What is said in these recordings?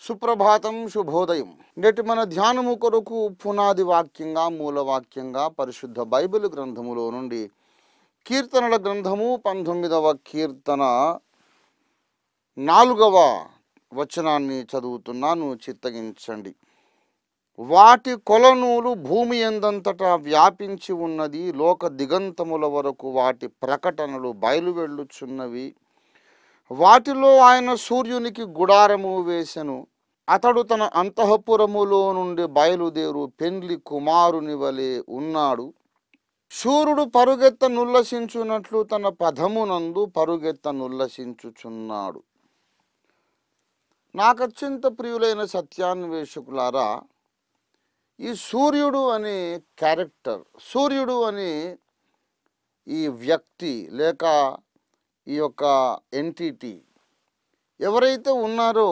సుప్రభాతం శుభోదయం నేటి మన ధ్యానము కొరకు పునాది వాక్యంగా మూల వాక్యంగా పరిశుద్ధ బైబిల్ గ్రంథములో నుండి కీర్తనల గ్రంథము పంతొమ్మిదవ కీర్తన నాలుగవ వచనాన్ని చదువుతున్నాను చిత్తగించండి వాటి కొలనూలు భూమి ఎందంతటా వ్యాపించి ఉన్నది లోక దిగంతముల వరకు వాటి ప్రకటనలు బయలువెళ్ళుచున్నవి వాటిలో ఆయన సూర్యునికి గుడారము వేసెను అతడు తన అంతఃపురములో నుండి బయలుదేరు పెండ్లి కుమారుని వలె ఉన్నాడు సూర్యుడు పరుగెత్త నుల్లసించున్నట్లు తన పదమునందు పరుగెత్త నుల్లసించుచున్నాడు నాకు అత్యంత ప్రియులైన సత్యాన్వేషకులారా ఈ సూర్యుడు అనే క్యారెక్టర్ సూర్యుడు అనే ఈ వ్యక్తి లేక ఈ యొక్క ఎంటిటీ ఎవరైతే ఉన్నారో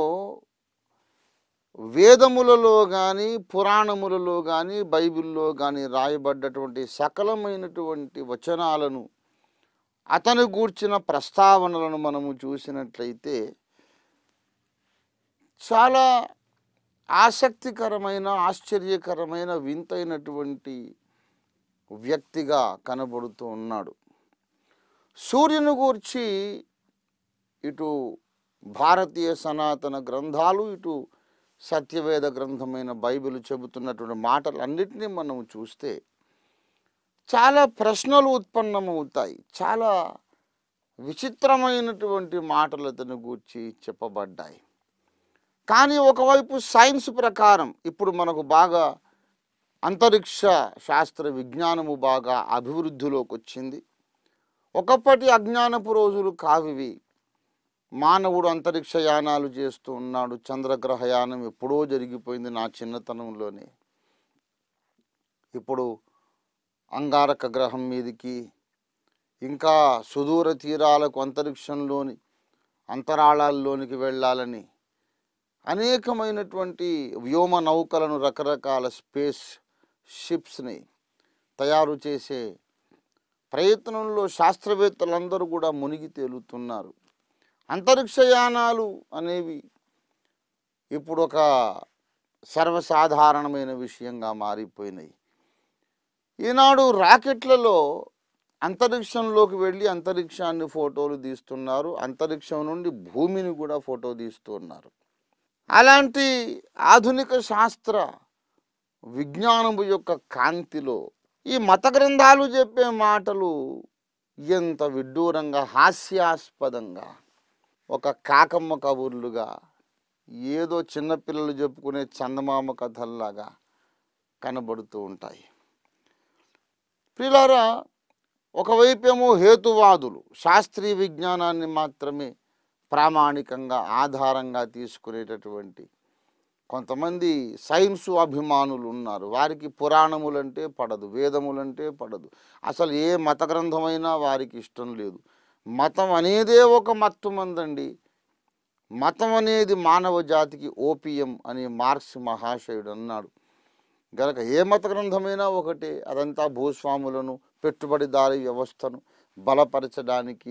వేదములలో కానీ పురాణములలో కానీ బైబిల్లో కానీ రాయబడ్డటువంటి సకలమైనటువంటి వచనాలను అతను గూర్చిన ప్రస్తావనలను మనము చూసినట్లయితే చాలా ఆసక్తికరమైన ఆశ్చర్యకరమైన వింతైనటువంటి వ్యక్తిగా కనబడుతూ ఉన్నాడు సూర్యుని గూర్చి ఇటు భారతీయ సనాతన గ్రంథాలు ఇటు సత్యవేద గ్రంథమైన బైబిల్ చెబుతున్నటువంటి మాటలన్నిటినీ మనం చూస్తే చాలా ప్రశ్నలు ఉత్పన్నమవుతాయి చాలా విచిత్రమైనటువంటి మాటలు అతని గూర్చి చెప్పబడ్డాయి కానీ ఒకవైపు సైన్స్ ప్రకారం ఇప్పుడు మనకు బాగా అంతరిక్ష శాస్త్ర విజ్ఞానము బాగా అభివృద్ధిలోకి వచ్చింది ఒకప్పటి అజ్ఞానపు రోజులు కావివి మానవుడు అంతరిక్ష యానాలు చేస్తూ ఉన్నాడు చంద్రగ్రహయానం ఎప్పుడో జరిగిపోయింది నా చిన్నతనంలోనే ఇప్పుడు అంగారక గ్రహం మీదికి ఇంకా సుదూర తీరాలకు అంతరిక్షంలోని అంతరాళాల్లోనికి వెళ్ళాలని అనేకమైనటువంటి వ్యోమ నౌకలను రకరకాల స్పేస్ షిప్స్ని తయారు చేసే ప్రయత్నంలో శాస్త్రవేత్తలందరూ కూడా మునిగి తేలుతున్నారు అంతరిక్షయానాలు అనేవి ఇప్పుడు ఒక సర్వసాధారణమైన విషయంగా మారిపోయినాయి ఈనాడు రాకెట్లలో అంతరిక్షంలోకి వెళ్ళి అంతరిక్షాన్ని ఫోటోలు తీస్తున్నారు అంతరిక్షం నుండి భూమిని కూడా ఫోటో తీస్తున్నారు అలాంటి ఆధునిక శాస్త్ర విజ్ఞానము యొక్క కాంతిలో ఈ మత గ్రంథాలు చెప్పే మాటలు ఎంత విడ్డూరంగా హాస్యాస్పదంగా ఒక కాకమ్మ కబుర్లుగా ఏదో చిన్నపిల్లలు చెప్పుకునే చందమామ కథల్లాగా కనబడుతూ ఉంటాయి ప్రిలారా ఒకవైపేమో హేతువాదులు శాస్త్రీయ విజ్ఞానాన్ని మాత్రమే ప్రామాణికంగా ఆధారంగా తీసుకునేటటువంటి కొంతమంది సైన్సు అభిమానులు ఉన్నారు వారికి పురాణములంటే పడదు వేదములంటే పడదు అసలు ఏ మత గ్రంథమైనా వారికి ఇష్టం లేదు మతం అనేదే ఒక మత్తు మందండి మతం అనేది మానవ జాతికి ఓపియం అని మార్క్స్ మహాశయుడు అన్నాడు గనక ఏ మత గ్రంథమైనా ఒకటే అదంతా భూస్వాములను పెట్టుబడిదారీ వ్యవస్థను బలపరచడానికి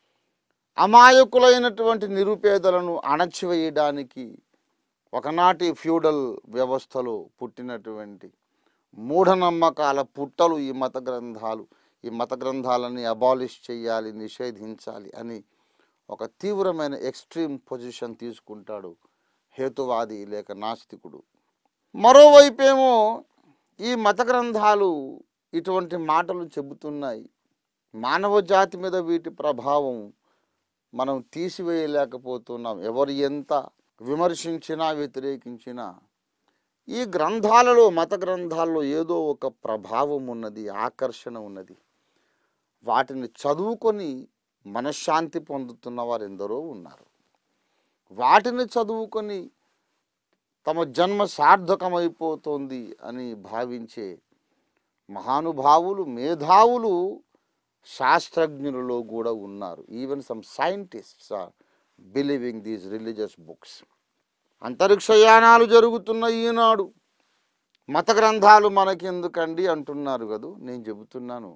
అమాయకులైనటువంటి నిరుపేదలను అణచివేయడానికి ఒకనాటి ఫ్యూడల్ వ్యవస్థలో పుట్టినటువంటి మూఢనమ్మకాల పుట్టలు ఈ మత గ్రంథాలు ఈ మత గ్రంథాలని అబాలిష్ చేయాలి నిషేధించాలి అని ఒక తీవ్రమైన ఎక్స్ట్రీమ్ పొజిషన్ తీసుకుంటాడు హేతువాది లేక నాస్తికుడు మరోవైపేమో ఈ మత గ్రంథాలు ఇటువంటి మాటలు చెబుతున్నాయి మానవ జాతి మీద వీటి ప్రభావం మనం తీసివేయలేకపోతున్నాం ఎవరు ఎంత విమర్శించినా వ్యతిరేకించినా ఈ గ్రంథాలలో మత గ్రంథాల్లో ఏదో ఒక ప్రభావం ఉన్నది ఆకర్షణ ఉన్నది వాటిని చదువుకొని మనశ్శాంతి పొందుతున్న వారు ఎందరో ఉన్నారు వాటిని చదువుకొని తమ జన్మ సార్థకమైపోతుంది అని భావించే మహానుభావులు మేధావులు శాస్త్రజ్ఞులలో కూడా ఉన్నారు even some scientists are believing these religious books అంతరిక్షయానాలు జరుగుతున్న ఈనాడు మత గ్రంథాలు మనకెందుకండి అంటున్నారు కదూ నేను చెబుతున్నాను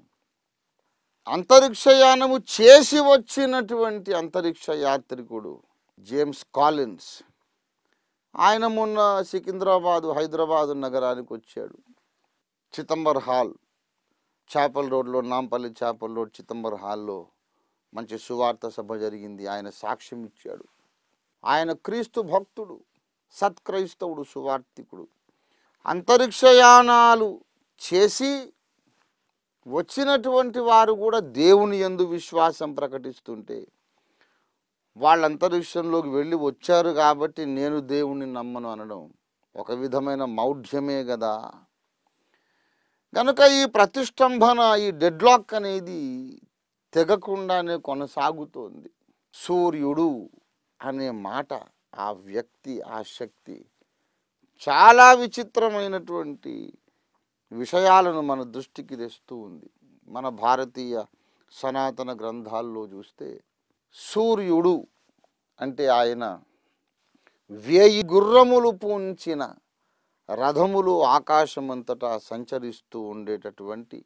అంతరిక్షయానము చేసి వచ్చినటువంటి అంతరిక్ష యాత్రికుడు జేమ్స్ కాలిన్స్ ఆయన మొన్న సికింద్రాబాదు హైదరాబాదు నగరానికి వచ్చాడు చిదంబర్ హాల్ చేపల్ రోడ్లో నాంపల్లి చేపల్ రోడ్ చిదంబర్ హాల్లో మంచి సువార్త సభ జరిగింది ఆయన సాక్ష్యం ఇచ్చాడు ఆయన క్రీస్తు భక్తుడు సత్క్రైస్తవుడు సువార్తికుడు అంతరిక్షయానాలు చేసి వచ్చినటువంటి వారు కూడా దేవుని యందు విశ్వాసం ప్రకటిస్తుంటే వాళ్ళ అంతరిక్షంలోకి వెళ్ళి వచ్చారు కాబట్టి నేను దేవుణ్ణి నమ్మను అనడం ఒక విధమైన మౌఢ్యమే కదా కనుక ఈ ప్రతిష్టంభన ఈ డెడ్లాక్ అనేది తెగకుండానే కొనసాగుతోంది సూర్యుడు అనే మాట ఆ వ్యక్తి ఆ శక్తి చాలా విచిత్రమైనటువంటి విషయాలను మన దృష్టికి తెస్తూ ఉంది మన భారతీయ సనాతన గ్రంథాల్లో చూస్తే సూర్యుడు అంటే ఆయన వేయి గుర్రములు పూంచిన రథములు ఆకాశమంతటా సంచరిస్తూ ఉండేటటువంటి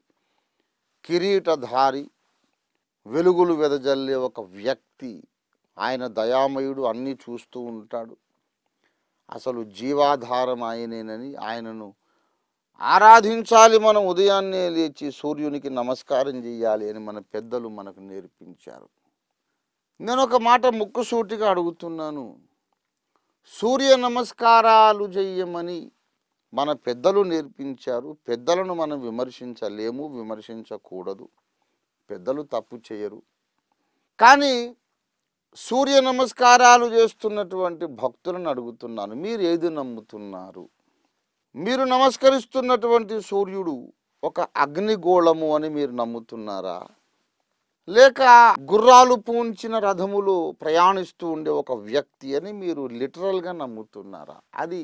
కిరీటధారి వెలుగులు వెదజల్లే ఒక వ్యక్తి ఆయన దయామయుడు అన్నీ చూస్తూ ఉంటాడు అసలు జీవాధారం ఆయనేనని ఆయనను ఆరాధించాలి మనం ఉదయాన్నే లేచి సూర్యునికి నమస్కారం చేయాలి అని మన పెద్దలు మనకు నేర్పించారు నేను ఒక మాట ముక్కుసూటిగా అడుగుతున్నాను సూర్య నమస్కారాలు చెయ్యమని మన పెద్దలు నేర్పించారు పెద్దలను మనం విమర్శించలేము విమర్శించకూడదు పెద్దలు తప్పు చేయరు కానీ సూర్య నమస్కారాలు చేస్తున్నటువంటి భక్తులను అడుగుతున్నాను మీరు ఏది నమ్ముతున్నారు మీరు నమస్కరిస్తున్నటువంటి సూర్యుడు ఒక అగ్నిగోళము అని మీరు నమ్ముతున్నారా లేక గుర్రాలు పూంచిన రథములు ప్రయాణిస్తూ ఉండే ఒక వ్యక్తి అని మీరు లిటరల్గా నమ్ముతున్నారా అది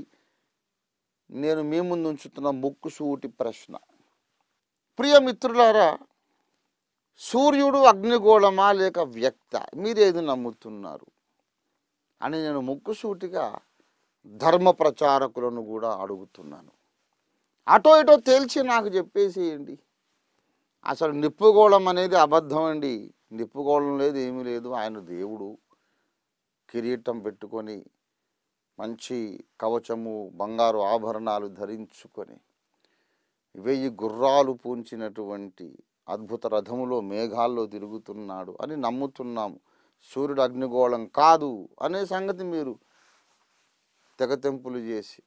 నేను మీ ముందు ఉంచుతున్న ముక్కుసూటి ప్రశ్న ప్రియ మిత్రులారా సూర్యుడు అగ్నిగోళమా లేక వ్యక్త మీరేది నమ్ముతున్నారు అని నేను ముక్కుసూటిగా ధర్మ ప్రచారకులను కూడా అడుగుతున్నాను అటో ఇటో తేల్చి నాకు చెప్పేసేయండి అసలు నిప్పుగోళం అనేది అబద్ధం అండి నిప్పుగోళం లేదు ఏమీ లేదు ఆయన దేవుడు కిరీటం పెట్టుకొని మంచి కవచము బంగారు ఆభరణాలు ధరించుకొని వెయ్యి గుర్రాలు పూంచినటువంటి అద్భుత రథములో మేఘాల్లో తిరుగుతున్నాడు అని నమ్ముతున్నాము సూర్యుడు అగ్నిగోళం కాదు అనే సంగతి మీరు తెగతెంపులు చేసి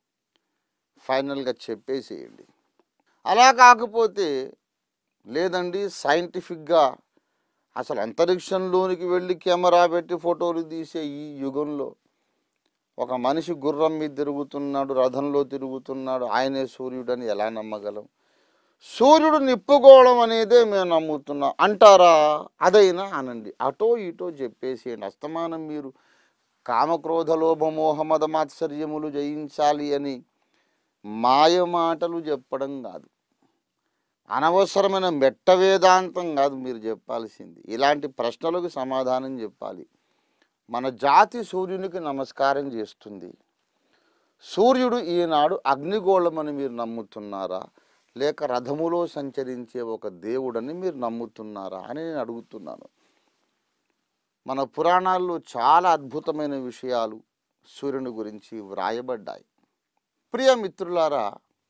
ఫైనల్గా చెప్పేసేయండి అలా కాకపోతే లేదండి సైంటిఫిక్గా అసలు అంతరిక్షంలోనికి వెళ్ళి కెమెరా పెట్టి ఫోటోలు తీసే ఈ యుగంలో ఒక మనిషి గుర్రం మీద తిరుగుతున్నాడు రథంలో తిరుగుతున్నాడు ఆయనే సూర్యుడని ఎలా నమ్మగలం సూర్యుడు నిప్పుకోవడం అనేదే మేము నమ్ముతున్నాం అంటారా అదైనా అనండి అటో ఇటో చెప్పేసేయండి అస్తమానం మీరు కామక్రోధ లోభమోహ మద మాత్సర్యములు జయించాలి అని మాయ మాటలు చెప్పడం కాదు అనవసరమైన మెట్ట వేదాంతం కాదు మీరు చెప్పాల్సింది ఇలాంటి ప్రశ్నలకు సమాధానం చెప్పాలి మన జాతి సూర్యునికి నమస్కారం చేస్తుంది సూర్యుడు ఈనాడు అగ్నిగోళమని మీరు నమ్ముతున్నారా లేక రథములో సంచరించే ఒక దేవుడని మీరు నమ్ముతున్నారా అని నేను అడుగుతున్నాను మన పురాణాల్లో చాలా అద్భుతమైన విషయాలు సూర్యుని గురించి వ్రాయబడ్డాయి ప్రియ మిత్రులారా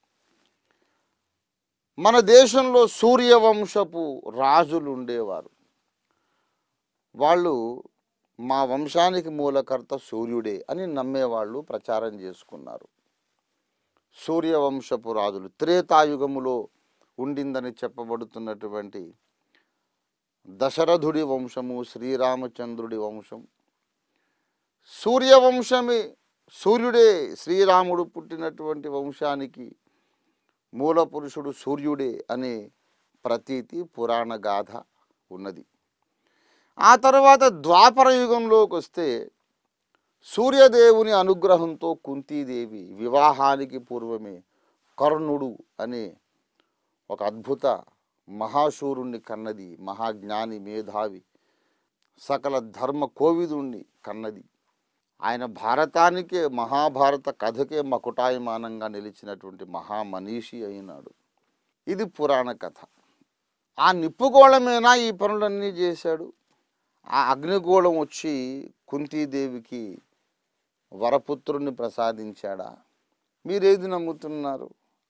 మన దేశంలో సూర్యవంశపు రాజులు ఉండేవారు వాళ్ళు మా వంశానికి మూలకర్త సూర్యుడే అని నమ్మేవాళ్ళు ప్రచారం చేసుకున్నారు సూర్యవంశపు రాజులు త్రేతాయుగములో ఉండిందని చెప్పబడుతున్నటువంటి దశరథుడి వంశము శ్రీరామచంద్రుడి వంశం సూర్యవంశమే సూర్యుడే శ్రీరాముడు పుట్టినటువంటి వంశానికి మూల పురుషుడు సూర్యుడే అనే ప్రతీతి పురాణ గాథ ఉన్నది ఆ తర్వాత ద్వాపర యుగంలోకి వస్తే సూర్యదేవుని అనుగ్రహంతో కుంతీదేవి వివాహానికి పూర్వమే కర్ణుడు అనే ఒక అద్భుత మహాశూరుణ్ణి కన్నది మహాజ్ఞాని మేధావి సకల ధర్మ కోవిదుణ్ణి కన్నది ఆయన భారతానికే మహాభారత కథకే మకుటాయమానంగా నిలిచినటువంటి మహామనీషి అయినాడు ఇది పురాణ కథ ఆ నిప్పుగోళమేనా ఈ పనులన్నీ చేశాడు ఆ అగ్నిగోళం వచ్చి కుంతీదేవికి వరపుత్రుణ్ణి ప్రసాదించాడా మీరేది నమ్ముతున్నారు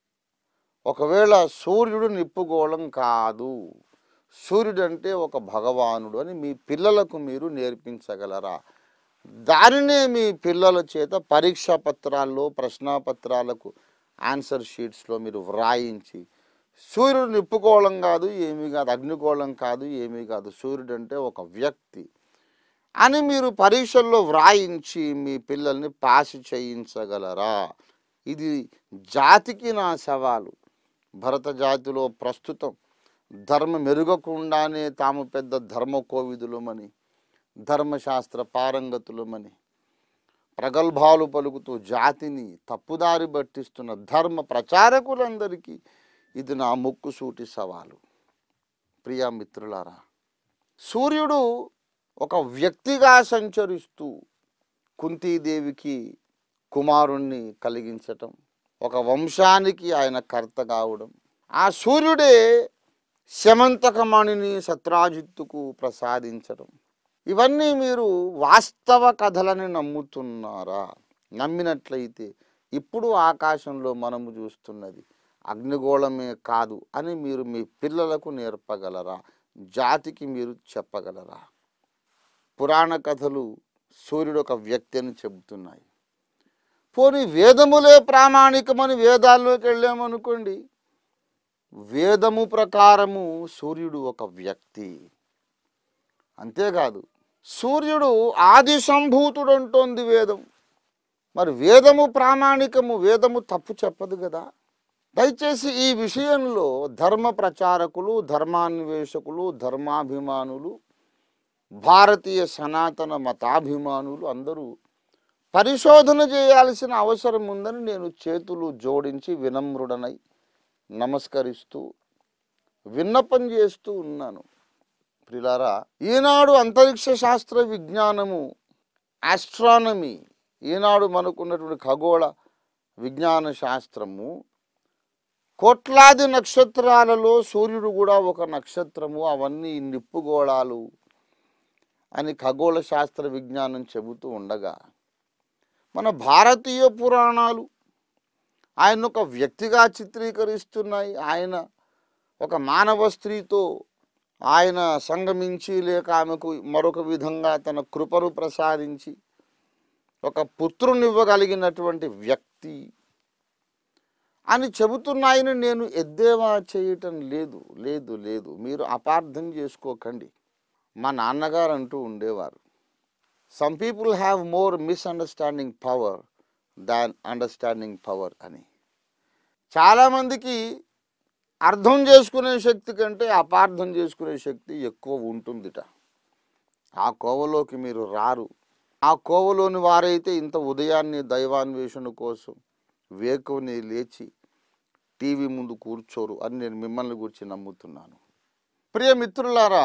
ఒకవేళ సూర్యుడు నిప్పుగోళం కాదు సూర్యుడు అంటే ఒక భగవానుడు అని మీ పిల్లలకు మీరు నేర్పించగలరా దానినే మీ పిల్లల చేత పరీక్షా పత్రాల్లో ప్రశ్నాపత్రాలకు ఆన్సర్ షీట్స్లో మీరు వ్రాయించి సూర్యుడు నిప్పుకోవడం కాదు ఏమీ కాదు అగ్నిగోళం కాదు ఏమీ కాదు సూర్యుడు అంటే ఒక వ్యక్తి అని మీరు పరీక్షల్లో వ్రాయించి మీ పిల్లల్ని పాస్ చేయించగలరా ఇది జాతికి నా సవాలు భరత జాతిలో ప్రస్తుతం ధర్మం మెరుగకుండానే తాము పెద్ద ధర్మ కోవిదులమని ధర్మశాస్త్ర పారంగతులమని ప్రగల్భాలు పలుకుతూ జాతిని తప్పుదారి పట్టిస్తున్న ధర్మ ప్రచారకులందరికీ ఇది నా ముక్కుసూటి సవాలు ప్రియా మిత్రులారా సూర్యుడు ఒక వ్యక్తిగా సంచరిస్తూ కుంతీదేవికి కుమారుణ్ణి కలిగించటం ఒక వంశానికి ఆయన కర్త కావడం ఆ సూర్యుడే శమంతకమణిని సత్రాజిత్తుకు ప్రసాదించడం ఇవన్నీ మీరు వాస్తవ కథలని నమ్ముతున్నారా నమ్మినట్లయితే ఇప్పుడు ఆకాశంలో మనము చూస్తున్నది అగ్నిగోళమే కాదు అని మీరు మీ పిల్లలకు నేర్పగలరా జాతికి మీరు చెప్పగలరా పురాణ కథలు సూర్యుడు ఒక వ్యక్తి అని చెబుతున్నాయి పోనీ వేదములే ప్రామాణికమని వేదాల్లోకి వెళ్ళామనుకోండి వేదము ప్రకారము సూర్యుడు ఒక వ్యక్తి అంతేకాదు సూర్యుడు ఆది సంభూతుడు అంటోంది వేదం మరి వేదము ప్రామాణికము వేదము తప్పు చెప్పదు కదా దయచేసి ఈ విషయంలో ధర్మ ప్రచారకులు ధర్మాన్వేషకులు ధర్మాభిమానులు భారతీయ సనాతన మతాభిమానులు అందరూ పరిశోధన చేయాల్సిన అవసరం ఉందని నేను చేతులు జోడించి వినమ్రుడనై నమస్కరిస్తూ విన్నపం చేస్తూ ఉన్నాను ప్రిలారా ఈనాడు అంతరిక్ష శాస్త్ర విజ్ఞానము ఆస్ట్రానమీ ఈనాడు మనకున్నటువంటి ఖగోళ విజ్ఞాన శాస్త్రము కోట్లాది నక్షత్రాలలో సూర్యుడు కూడా ఒక నక్షత్రము అవన్నీ నిప్పుగోళాలు అని ఖగోళ శాస్త్ర విజ్ఞానం చెబుతూ ఉండగా మన భారతీయ పురాణాలు ఆయన ఒక వ్యక్తిగా చిత్రీకరిస్తున్నాయి ఆయన ఒక మానవ స్త్రీతో ఆయన సంగమించి లేక ఆమెకు మరొక విధంగా తన కృపను ప్రసాదించి ఒక పుత్రునివ్వగలిగినటువంటి వ్యక్తి అని చెబుతున్నాయని నేను ఎద్దేవా చేయటం లేదు లేదు లేదు మీరు అపార్థం చేసుకోకండి మా నాన్నగారు అంటూ ఉండేవారు some people have more misunderstanding power than understanding power అని చాలామందికి అర్థం చేసుకునే శక్తి కంటే అపార్థం చేసుకునే శక్తి ఎక్కువ ఉంటుందిట ఆ కోవలోకి మీరు రారు ఆ కోవలోని వారైతే ఇంత ఉదయాన్నే దైవాన్వేషణ కోసం వేకువని లేచి టీవీ ముందు కూర్చోరు అని నేను మిమ్మల్ని గురించి నమ్ముతున్నాను ప్రియ మిత్రులారా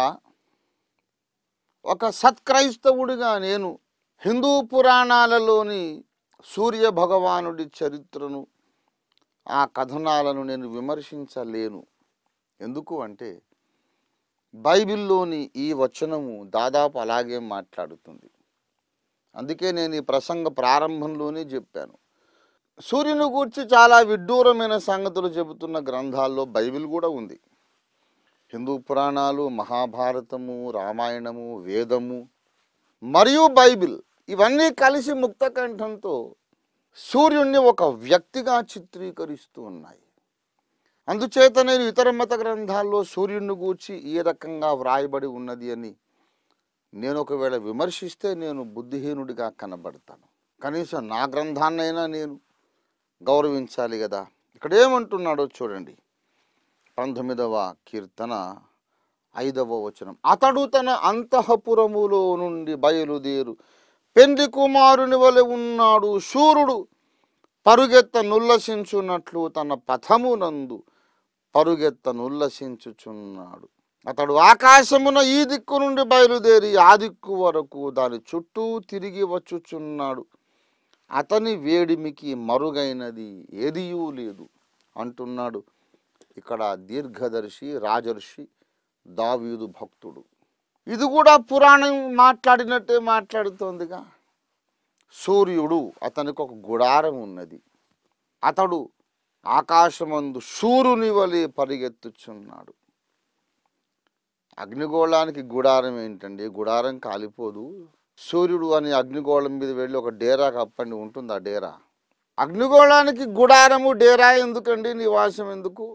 ఒక సత్క్రైస్తవుడిగా నేను హిందూ పురాణాలలోని సూర్య భగవానుడి చరిత్రను ఆ కథనాలను నేను విమర్శించలేను ఎందుకు అంటే బైబిల్లోని ఈ వచనము దాదాపు అలాగే మాట్లాడుతుంది అందుకే నేను ఈ ప్రసంగ ప్రారంభంలోనే చెప్పాను సూర్యుని గూర్చి చాలా విడ్డూరమైన సంగతులు చెబుతున్న గ్రంథాల్లో బైబిల్ కూడా ఉంది హిందూ పురాణాలు మహాభారతము రామాయణము వేదము మరియు బైబిల్ ఇవన్నీ కలిసి ముక్తకంఠంతో సూర్యుణ్ణి ఒక వ్యక్తిగా చిత్రీకరిస్తూ ఉన్నాయి అందుచేత నేను ఇతర మత గ్రంథాల్లో సూర్యుడిని గూర్చి ఏ రకంగా వ్రాయబడి ఉన్నది అని నేను ఒకవేళ విమర్శిస్తే నేను బుద్ధిహీనుడిగా కనబడతాను కనీసం నా గ్రంథాన్నైనా నేను గౌరవించాలి కదా ఇక్కడ ఏమంటున్నాడో చూడండి పంతొమ్మిదవ కీర్తన ఐదవ వచనం అతడు తన అంతఃపురములో నుండి బయలుదేరు పెండ్లి కుమారుని వలె ఉన్నాడు శూరుడు పరుగెత్త నుల్లసించున్నట్లు తన పథమునందు పరుగెత్త నుల్లసించుచున్నాడు అతడు ఆకాశమున ఈ దిక్కు నుండి బయలుదేరి ఆ దిక్కు వరకు దాని చుట్టూ తిరిగి వచ్చుచున్నాడు అతని వేడిమికి మరుగైనది ఏదియూ లేదు అంటున్నాడు ఇక్కడ దీర్ఘదర్శి రాజర్షి దావీదు భక్తుడు ఇది కూడా పురాణం మాట్లాడినట్టే మాట్లాడుతోందిగా సూర్యుడు అతనికి ఒక గుడారం ఉన్నది అతడు ఆకాశమందు సూర్యుని వలె పరిగెత్తుచున్నాడు అగ్నిగోళానికి గుడారం ఏంటండి గుడారం కాలిపోదు సూర్యుడు అని అగ్నిగోళం మీద వెళ్ళి ఒక డేరా కప్పండి ఉంటుంది ఆ డేరా అగ్నిగోళానికి గుడారము డేరా ఎందుకండి నివాసం ఎందుకు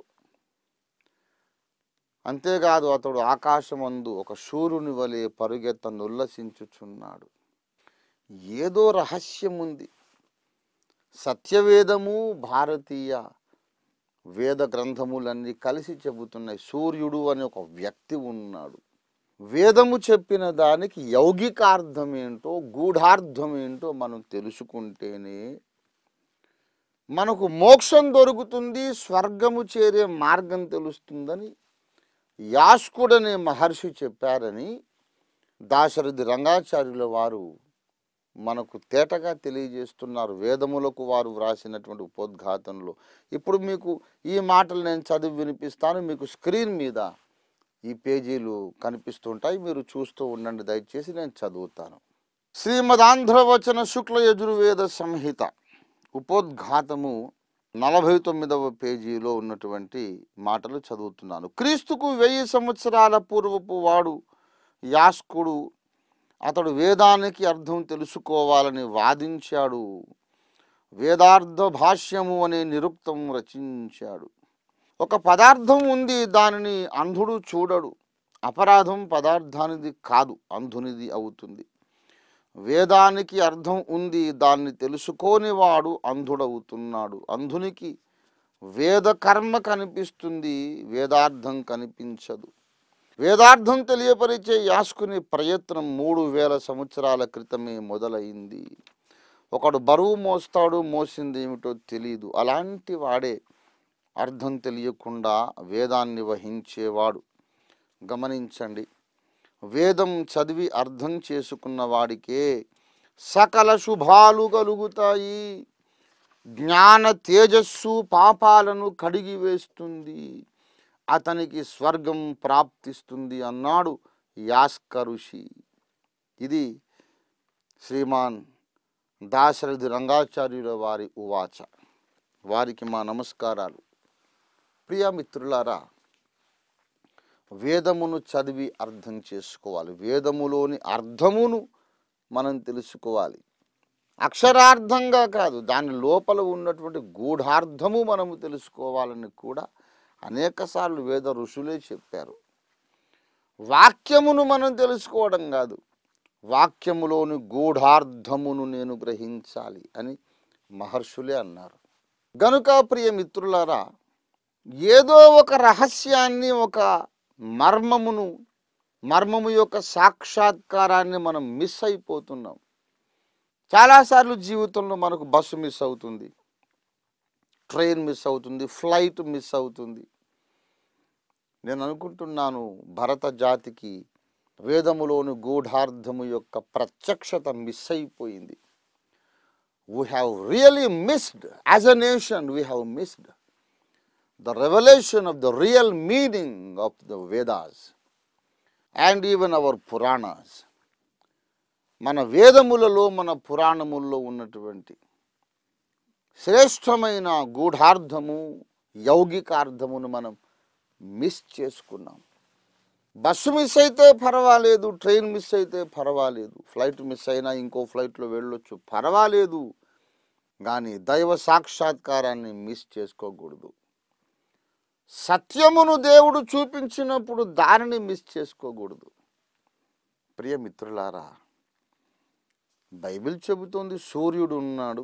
అంతేకాదు అతడు ఆకాశమందు ఒక సూర్యుని వలె పరుగెత్త ఉల్లసించుచున్నాడు ఏదో రహస్యం ఉంది సత్యవేదము భారతీయ వేద గ్రంథములన్నీ కలిసి చెబుతున్నాయి సూర్యుడు అనే ఒక వ్యక్తి ఉన్నాడు వేదము చెప్పిన దానికి యౌగికార్థం ఏంటో గూఢార్థం ఏంటో మనం తెలుసుకుంటేనే మనకు మోక్షం దొరుకుతుంది స్వర్గము చేరే మార్గం తెలుస్తుందని యాస్కుడనే మహర్షి చెప్పారని దాశరథి రంగాచార్యుల వారు మనకు తేటగా తెలియజేస్తున్నారు వేదములకు వారు వ్రాసినటువంటి ఉపోద్ఘాతంలో ఇప్పుడు మీకు ఈ మాటలు నేను చదివి వినిపిస్తాను మీకు స్క్రీన్ మీద ఈ పేజీలు కనిపిస్తుంటాయి మీరు చూస్తూ ఉండండి దయచేసి నేను చదువుతాను శ్రీమదాంధ్రవచన శుక్ల యజుర్వేద సంహిత ఉపోద్ఘాతము నలభై తొమ్మిదవ పేజీలో ఉన్నటువంటి మాటలు చదువుతున్నాను క్రీస్తుకు వెయ్యి సంవత్సరాల పూర్వపు వాడు యాస్కుడు అతడు వేదానికి అర్థం తెలుసుకోవాలని వాదించాడు వేదార్థ భాష్యము అనే నిరుక్తం రచించాడు ఒక పదార్థం ఉంది దానిని అంధుడు చూడడు అపరాధం పదార్థానిది కాదు అంధునిది అవుతుంది వేదానికి అర్థం ఉంది దాన్ని తెలుసుకోని వాడు అంధుడవుతున్నాడు అంధునికి వేద కర్మ కనిపిస్తుంది వేదార్థం కనిపించదు వేదార్థం తెలియపరిచే యాస్కుని ప్రయత్నం మూడు వేల సంవత్సరాల క్రితమే మొదలైంది ఒకడు బరువు మోస్తాడు మోసింది ఏమిటో తెలియదు అలాంటి వాడే అర్థం తెలియకుండా వేదాన్ని వహించేవాడు గమనించండి వేదం చదివి అర్థం చేసుకున్న వాడికే సకల శుభాలు కలుగుతాయి జ్ఞాన తేజస్సు పాపాలను కడిగి వేస్తుంది అతనికి స్వర్గం ప్రాప్తిస్తుంది అన్నాడు యాస్క ఋషి ఇది శ్రీమాన్ దాశరథి రంగాచార్యుల వారి ఉవాచ వారికి మా నమస్కారాలు ప్రియ మిత్రులారా వేదమును చదివి అర్థం చేసుకోవాలి వేదములోని అర్థమును మనం తెలుసుకోవాలి అక్షరార్థంగా కాదు దాని లోపల ఉన్నటువంటి గూఢార్థము మనము తెలుసుకోవాలని కూడా అనేకసార్లు వేద ఋషులే చెప్పారు వాక్యమును మనం తెలుసుకోవడం కాదు వాక్యములోని గూఢార్థమును నేను గ్రహించాలి అని మహర్షులే అన్నారు గనుక ప్రియ మిత్రులారా ఏదో ఒక రహస్యాన్ని ఒక మర్మమును మర్మము యొక్క సాక్షాత్కారాన్ని మనం మిస్ అయిపోతున్నాం చాలాసార్లు జీవితంలో మనకు బస్సు మిస్ అవుతుంది ట్రైన్ మిస్ అవుతుంది ఫ్లైట్ మిస్ అవుతుంది నేను అనుకుంటున్నాను భరత జాతికి వేదములోని గూఢార్థము యొక్క ప్రత్యక్షత మిస్ అయిపోయింది we have really missed as a nation we have missed the revelation of the real meaning of the Vedas and even our Puranas. మన వేదములలో మన పురాణముల్లో ఉన్నటువంటి శ్రేష్టమైన గూఢార్థము యౌగికార్థమును మనం మిస్ చేసుకున్నాం బస్సు మిస్ అయితే పర్వాలేదు ట్రైన్ మిస్ అయితే పర్వాలేదు ఫ్లైట్ మిస్ అయినా ఇంకో ఫ్లైట్లో వెళ్ళొచ్చు పర్వాలేదు కానీ దైవ సాక్షాత్కారాన్ని మిస్ చేసుకోకూడదు సత్యమును దేవుడు చూపించినప్పుడు దానిని మిస్ చేసుకోకూడదు ప్రియ మిత్రులారా బైబిల్ చెబుతోంది సూర్యుడు ఉన్నాడు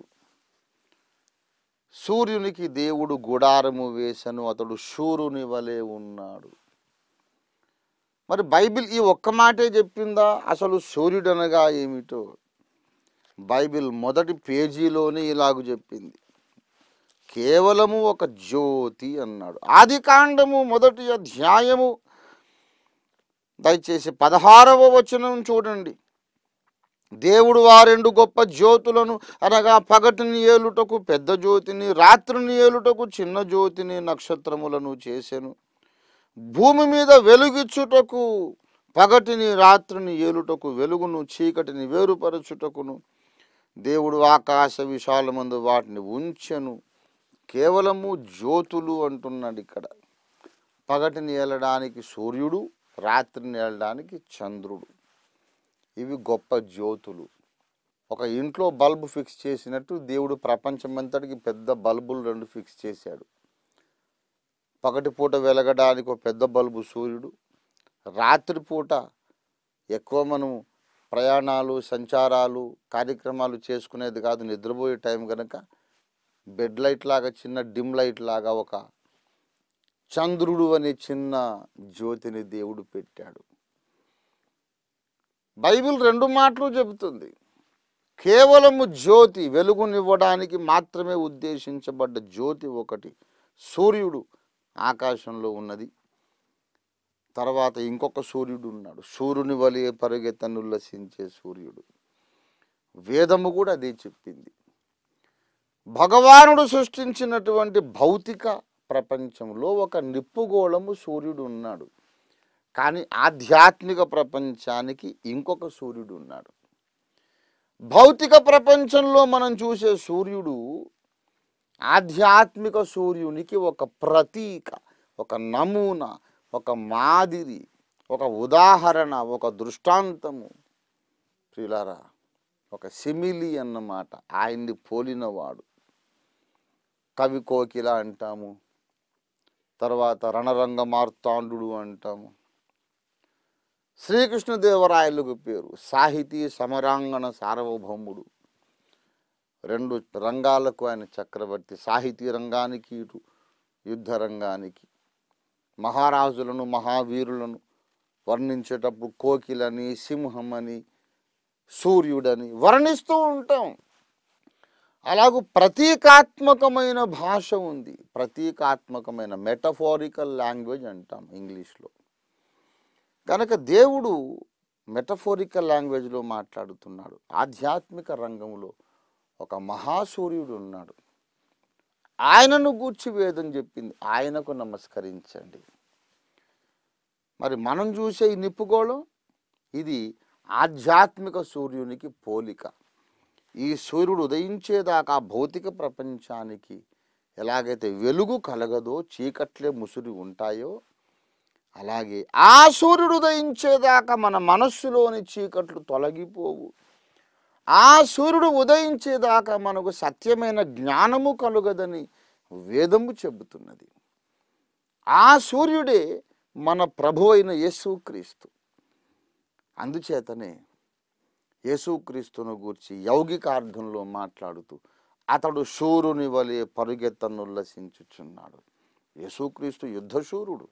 సూర్యునికి దేవుడు గుడారము వేసను అతడు సూర్యుని వలె ఉన్నాడు మరి బైబిల్ ఈ ఒక్క మాటే చెప్పిందా అసలు సూర్యుడు అనగా ఏమిటో బైబిల్ మొదటి పేజీలోనే ఇలాగ చెప్పింది కేవలము ఒక జ్యోతి అన్నాడు ఆది కాండము మొదటి అధ్యాయము దయచేసి పదహారవ వచనం చూడండి దేవుడు ఆ రెండు గొప్ప జ్యోతులను అనగా పగటిని ఏలుటకు పెద్ద జ్యోతిని రాత్రిని ఏలుటకు చిన్న జ్యోతిని నక్షత్రములను చేసెను భూమి మీద వెలుగిచ్చుటకు పగటిని రాత్రిని ఏలుటకు వెలుగును చీకటిని వేరుపరచుటకును దేవుడు ఆకాశ విశాలమందు వాటిని ఉంచెను కేవలము జ్యోతులు అంటున్నాడు ఇక్కడ పగటిని ఏలడానికి సూర్యుడు రాత్రిని ఏలడానికి చంద్రుడు ఇవి గొప్ప జ్యోతులు ఒక ఇంట్లో బల్బు ఫిక్స్ చేసినట్టు దేవుడు ప్రపంచమంతటికి పెద్ద బల్బులు రెండు ఫిక్స్ చేశాడు పగటిపూట వెలగడానికి ఒక పెద్ద బల్బు సూర్యుడు రాత్రిపూట ఎక్కువ మనం ప్రయాణాలు సంచారాలు కార్యక్రమాలు చేసుకునేది కాదు నిద్రపోయే టైం కనుక బెడ్ లైట్ లాగా చిన్న డిమ్ లైట్ లాగా ఒక చంద్రుడు అనే చిన్న జ్యోతిని దేవుడు పెట్టాడు బైబిల్ రెండు మాటలు చెబుతుంది కేవలము జ్యోతి వెలుగునివ్వడానికి మాత్రమే ఉద్దేశించబడ్డ జ్యోతి ఒకటి సూర్యుడు ఆకాశంలో ఉన్నది తర్వాత ఇంకొక సూర్యుడు ఉన్నాడు సూర్యుని వలె పరిగెత్తనుల్లసించే సూర్యుడు వేదము కూడా అదే చెప్పింది భగవానుడు సృష్టించినటువంటి భౌతిక ప్రపంచంలో ఒక నిప్పుగోళము సూర్యుడు ఉన్నాడు కానీ ఆధ్యాత్మిక ప్రపంచానికి ఇంకొక సూర్యుడు ఉన్నాడు భౌతిక ప్రపంచంలో మనం చూసే సూర్యుడు ఆధ్యాత్మిక సూర్యునికి ఒక ప్రతీక ఒక నమూనా ఒక మాదిరి ఒక ఉదాహరణ ఒక దృష్టాంతము ప్రియులారా ఒక సిమిలి అన్నమాట ఆయన్ని పోలినవాడు కవి కోకిల అంటాము తర్వాత రణరంగ మార్తాండు అంటాము శ్రీకృష్ణదేవరాయలకు పేరు సాహితీ సమరాంగణ సార్వభౌముడు రెండు రంగాలకు ఆయన చక్రవర్తి సాహితీ రంగానికి ఇటు యుద్ధ రంగానికి మహారాజులను మహావీరులను వర్ణించేటప్పుడు కోకిలని సింహం అని సూర్యుడని వర్ణిస్తూ ఉంటాం అలాగూ ప్రతీకాత్మకమైన భాష ఉంది ప్రతీకాత్మకమైన మెటఫోరికల్ లాంగ్వేజ్ అంటాం ఇంగ్లీష్లో కనుక దేవుడు మెటఫోరికల్ లాంగ్వేజ్లో మాట్లాడుతున్నాడు ఆధ్యాత్మిక రంగంలో ఒక మహాసూర్యుడు ఉన్నాడు ఆయనను గూర్చి వేదం చెప్పింది ఆయనకు నమస్కరించండి మరి మనం చూసే ఈ నిప్పుగోళం ఇది ఆధ్యాత్మిక సూర్యునికి పోలిక ఈ సూర్యుడు ఉదయించేదాకా భౌతిక ప్రపంచానికి ఎలాగైతే వెలుగు కలగదో చీకట్లే ముసురి ఉంటాయో అలాగే ఆ సూర్యుడు ఉదయించేదాకా మన మనస్సులోని చీకట్లు తొలగిపోవు ఆ సూర్యుడు ఉదయించేదాకా మనకు సత్యమైన జ్ఞానము కలుగదని వేదము చెబుతున్నది ఆ సూర్యుడే మన ప్రభు అయిన యేసుక్రీస్తు అందుచేతనే యేసుక్రీస్తును గూర్చి యౌగికార్థంలో మాట్లాడుతూ అతడు శూరుని వలె పరుగెత్తనుల్లసించుచున్నాడు యేసుక్రీస్తు యుద్ధశూరుడు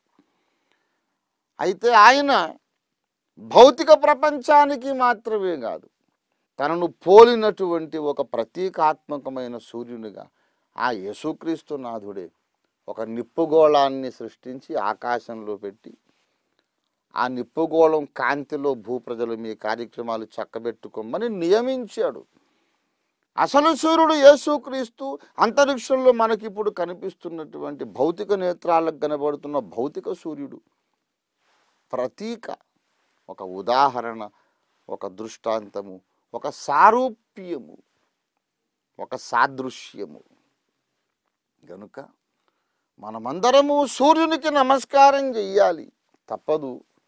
అయితే ఆయన భౌతిక ప్రపంచానికి మాత్రమే కాదు తనను పోలినటువంటి ఒక ప్రతీకాత్మకమైన సూర్యునిగా ఆ యేసుక్రీస్తు నాథుడే ఒక నిప్పుగోళాన్ని సృష్టించి ఆకాశంలో పెట్టి ఆ నిప్పుగోళం కాంతిలో భూప్రజలు మీ కార్యక్రమాలు చక్కబెట్టుకోమని నియమించాడు అసలు సూర్యుడు యేసుక్రీస్తు అంతరిక్షంలో మనకిప్పుడు కనిపిస్తున్నటువంటి భౌతిక నేత్రాలకు కనబడుతున్న భౌతిక సూర్యుడు ప్రతీక ఒక ఉదాహరణ ఒక దృష్టాంతము ఒక సారూప్యము ఒక సాదృశ్యము గనుక మనమందరము సూర్యునికి నమస్కారం చెయ్యాలి తప్పదు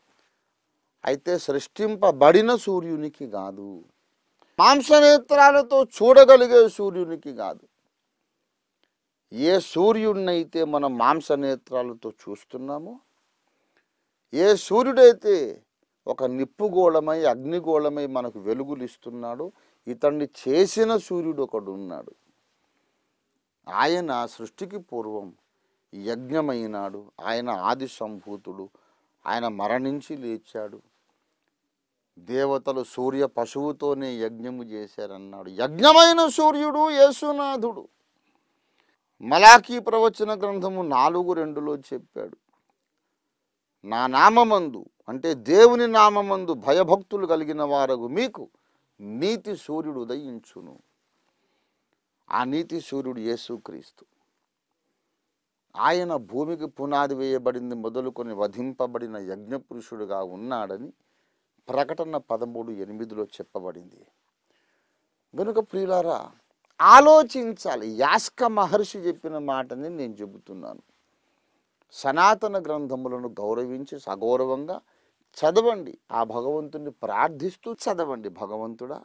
అయితే సృష్టింపబడిన సూర్యునికి కాదు మాంసనేత్రాలతో చూడగలిగే సూర్యునికి కాదు ఏ సూర్యుడినైతే మనం మాంసనేత్రాలతో చూస్తున్నామో ఏ సూర్యుడైతే ఒక నిప్పుగోళమై అగ్నిగోళమై మనకు వెలుగులు ఇస్తున్నాడో ఇతన్ని చేసిన సూర్యుడు ఒకడు ఉన్నాడు ఆయన సృష్టికి పూర్వం యజ్ఞమైనాడు ఆయన ఆది సంభూతుడు ఆయన మరణించి లేచాడు దేవతలు సూర్య పశువుతోనే యజ్ఞము చేశారన్నాడు యజ్ఞమైన సూర్యుడు యేసునాథుడు మలాకీ ప్రవచన గ్రంథము నాలుగు రెండులో చెప్పాడు నా నామమందు అంటే దేవుని నామమందు భయభక్తులు కలిగిన వారగు మీకు నీతి సూర్యుడు ఉదయించును ఆ నీతి సూర్యుడు యేసుక్రీస్తు ఆయన భూమికి పునాది వేయబడింది మొదలుకొని వధింపబడిన యజ్ఞపురుషుడుగా ఉన్నాడని ప్రకటన పదమూడు ఎనిమిదిలో చెప్పబడింది కనుక ప్రియులారా ఆలోచించాలి యాస్క మహర్షి చెప్పిన మాటని నేను చెబుతున్నాను సనాతన గ్రంథములను గౌరవించి సగౌరవంగా చదవండి ఆ భగవంతుని ప్రార్థిస్తూ చదవండి భగవంతుడా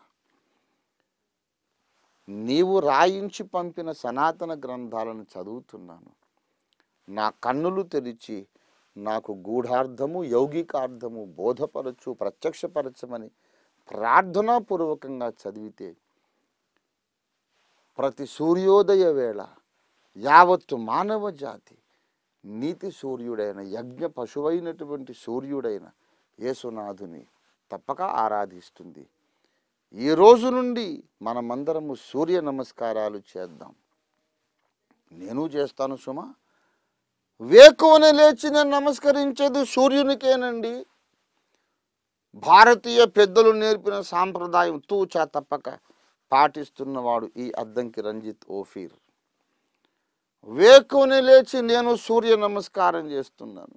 నీవు రాయించి పంపిన సనాతన గ్రంథాలను చదువుతున్నాను నా కన్నులు తెరిచి నాకు గూఢార్థము యౌగికార్థము బోధపరచు ప్రత్యక్షపరచమని ప్రార్థనాపూర్వకంగా చదివితే ప్రతి సూర్యోదయ వేళ యావత్తు మానవ జాతి నీతి సూర్యుడైన యజ్ఞ పశువైనటువంటి సూర్యుడైన యేసునాథుని తప్పక ఆరాధిస్తుంది ఈ రోజు నుండి మనమందరము సూర్య నమస్కారాలు చేద్దాం నేను చేస్తాను సుమా వేకువని లేచి నేను నమస్కరించేది సూర్యునికేనండి భారతీయ పెద్దలు నేర్పిన సాంప్రదాయం తూచా తప్పక పాటిస్తున్నవాడు ఈ అద్దంకి రంజిత్ ఓఫీర్ వేకువని లేచి నేను సూర్య నమస్కారం చేస్తున్నాను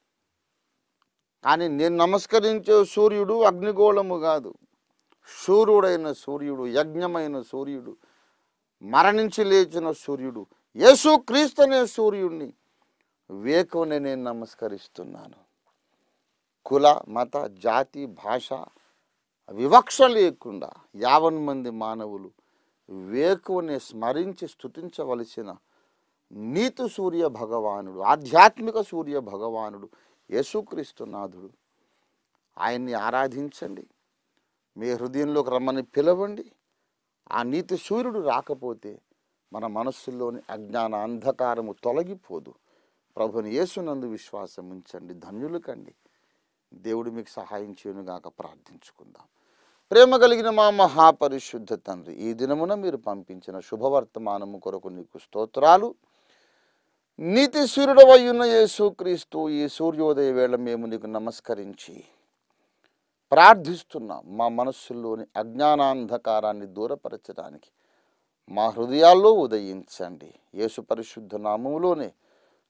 కానీ నేను నమస్కరించే సూర్యుడు అగ్నిగోళము కాదు సూర్యుడైన సూర్యుడు యజ్ఞమైన సూర్యుడు మరణించి లేచిన సూర్యుడు యేసు క్రీస్తనే సూర్యుడిని వేకువని నేను నమస్కరిస్తున్నాను కుల మత జాతి భాష వివక్ష లేకుండా యావన్ మంది మానవులు వేకువని స్మరించి స్తుతించవలసిన నీతి సూర్య భగవానుడు ఆధ్యాత్మిక సూర్య భగవానుడు యేసుక్రీస్తు నాథుడు ఆయన్ని ఆరాధించండి మీ హృదయంలోకి రమ్మని పిలవండి ఆ నీతి సూర్యుడు రాకపోతే మన మనస్సులోని అజ్ఞాన అంధకారము తొలగిపోదు ప్రభుని యేసునందు విశ్వాసం ఉంచండి ధన్యులు కండి దేవుడు మీకు సహాయం చేయనుగాక ప్రార్థించుకుందాం ప్రేమ కలిగిన మా మహాపరిశుద్ధ తండ్రి ఈ దినమున మీరు పంపించిన శుభవర్తమానము కొరకు నీకు స్తోత్రాలు నీతి సూర్యుడవయ్యున్న యేసుక్రీస్తు ఈ సూర్యోదయ వేళ మేము నీకు నమస్కరించి ప్రార్థిస్తున్నాం మా మనస్సుల్లోని అజ్ఞానాంధకారాన్ని దూరపరచడానికి మా హృదయాల్లో ఉదయించండి యేసు పరిశుద్ధ నామములోనే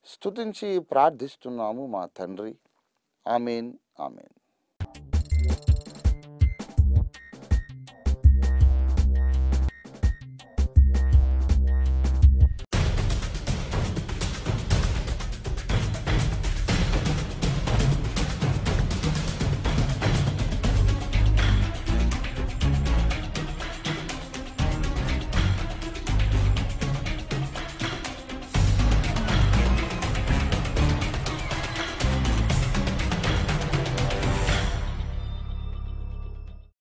స్తుతించి ప్రార్థిస్తున్నాము మా తండ్రి ఆమెన్ ఆమెన్